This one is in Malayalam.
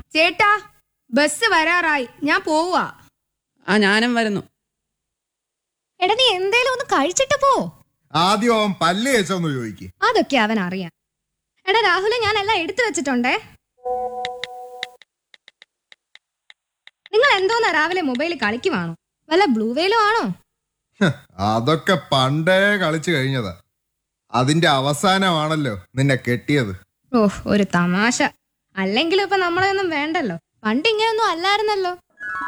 ചേട്ടാ ബസ് വരാറായി ഞാൻ പോവാ ആ ഞാനും വരുന്നു എടാ നീ എന്തേലും ഒന്ന് കഴിച്ചിട്ട് പോ ആദ്യം അവൻ പല്ല് കേസൊന്ന് ചോദിക്ക് അതൊക്കെ അവൻ അറിയാം എടാ രാഹുല ഞാൻ എല്ലാം എടുത്തു വെച്ചിട്ടുണ്ടേ നിങ്ങൾ എന്തോന്നാ രാവിലെ മൊബൈലിൽ കളിക്കുവാണോ വല്ല ബ്ലൂ വെയിലും ആണോ ഹ്, അതൊക്കെ പണ്ടേ കളിച്ചു കഴിഞ്ഞതാ അതിന്റെ അവസാനമാണല്ലോ നിന്നെ കെട്ടിയത് ഓ ഒരു തമാശ അല്ലെങ്കിലും ഇപ്പൊ നമ്മളെ ഒന്നും വേണ്ടല്ലോ പണ്ട് ഇങ്ങനെയൊന്നും അല്ലായിരുന്നല്ലോ